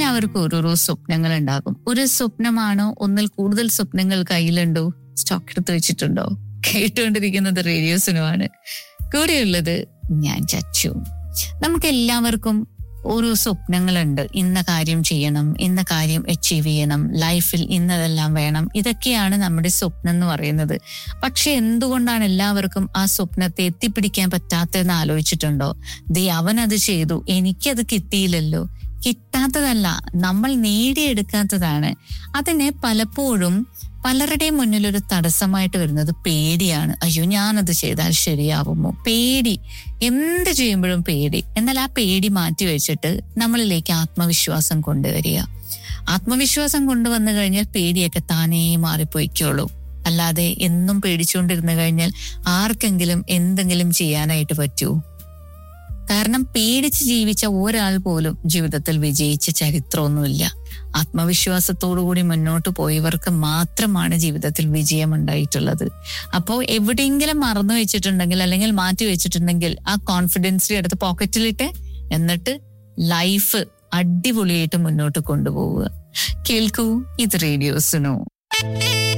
എല്ലാവർക്കും ഓരോരോ സ്വപ്നങ്ങൾ ഉണ്ടാകും ഒരു സ്വപ്നമാണോ ഒന്നിൽ കൂടുതൽ സ്വപ്നങ്ങൾ കയ്യിലുണ്ടോ സ്റ്റോക്ക് എടുത്ത് വെച്ചിട്ടുണ്ടോ കേട്ടുകൊണ്ടിരിക്കുന്നത് റേഡിയോസിനുമാണ് കൂടെയുള്ളത് ഞാൻ ചച്ചു നമുക്ക് എല്ലാവർക്കും ഓരോ സ്വപ്നങ്ങളുണ്ട് ഇന്ന കാര്യം ചെയ്യണം ഇന്ന കാര്യം അച്ചീവ് ചെയ്യണം ലൈഫിൽ ഇന്നതെല്ലാം വേണം ഇതൊക്കെയാണ് നമ്മുടെ സ്വപ്നം എന്ന് പറയുന്നത് പക്ഷെ എന്തുകൊണ്ടാണ് എല്ലാവർക്കും ആ സ്വപ്നത്തെ എത്തിപ്പിടിക്കാൻ പറ്റാത്തതെന്ന് ആലോചിച്ചിട്ടുണ്ടോ ദേ അവനത് ചെയ്തു എനിക്കത് കിട്ടിയില്ലല്ലോ കിട്ടാത്തതല്ല നമ്മൾ നേടിയെടുക്കാത്തതാണ് അതിനെ പലപ്പോഴും പലരുടെയും മുന്നിൽ ഒരു തടസ്സമായിട്ട് വരുന്നത് പേടിയാണ് അയ്യോ ഞാനത് ചെയ്താൽ ശരിയാവുമോ പേടി എന്ത് ചെയ്യുമ്പോഴും പേടി എന്നാൽ ആ പേടി മാറ്റി വെച്ചിട്ട് നമ്മളിലേക്ക് ആത്മവിശ്വാസം കൊണ്ടുവരിക ആത്മവിശ്വാസം കൊണ്ടുവന്നു കഴിഞ്ഞാൽ പേടിയൊക്കെ താനേ മാറിപ്പോയിക്കോളൂ അല്ലാതെ എന്നും പേടിച്ചുകൊണ്ടിരുന്നു കഴിഞ്ഞാൽ ആർക്കെങ്കിലും എന്തെങ്കിലും ചെയ്യാനായിട്ട് പറ്റൂ കാരണം പേടിച്ച് ജീവിച്ച ഒരാൾ പോലും ജീവിതത്തിൽ വിജയിച്ച ചരിത്രമൊന്നുമില്ല ആത്മവിശ്വാസത്തോടുകൂടി മുന്നോട്ട് പോയവർക്ക് മാത്രമാണ് ജീവിതത്തിൽ വിജയം ഉണ്ടായിട്ടുള്ളത് അപ്പോൾ എവിടെയെങ്കിലും മറന്നു വെച്ചിട്ടുണ്ടെങ്കിൽ അല്ലെങ്കിൽ മാറ്റി വെച്ചിട്ടുണ്ടെങ്കിൽ ആ കോൺഫിഡൻസിനെ എടുത്ത് പോക്കറ്റിലിട്ട് എന്നിട്ട് ലൈഫ് അടിപൊളിയായിട്ട് മുന്നോട്ട് കൊണ്ടുപോവുക കേൾക്കൂ ഇത് റേഡിയോസിനോ